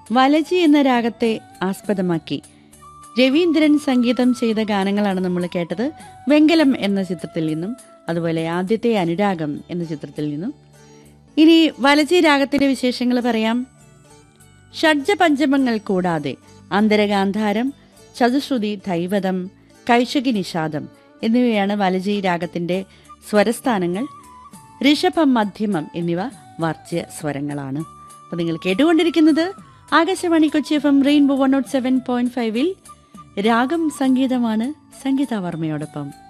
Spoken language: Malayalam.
വലജി എന്ന രാഗത്തെ ആസ്പദമാക്കി രവീന്ദ്രൻ സംഗീതം ചെയ്ത ഗാനങ്ങളാണ് നമ്മൾ കേട്ടത് വെങ്കലം എന്ന ചിത്രത്തിൽ നിന്നും അതുപോലെ ആദ്യത്തെ അനുരാഗം എന്ന ചിത്രത്തിൽ നിന്നും ഇനി വലജി രാഗത്തിന്റെ വിശേഷങ്ങൾ പറയാം ഷഡ്ജ പഞ്ചമങ്ങൾ കൂടാതെ അന്തരഗാന്ധാരം ചതുശ്രുതി ദൈവതം കൈശകി നിഷാദം എന്നിവയാണ് വലജി രാഗത്തിന്റെ സ്വരസ്ഥാനങ്ങൾ ഋഷഭം മധ്യമം എന്നിവ വാർജ്യ സ്വരങ്ങളാണ് അപ്പോൾ നിങ്ങൾ കേട്ടുകൊണ്ടിരിക്കുന്നത് Akashvani Kochi F M rainbow one nought seven point ഫൈവിൽ രാഗം സംഗീതമാണ് സംഗീത വർമ്മയോടൊപ്പം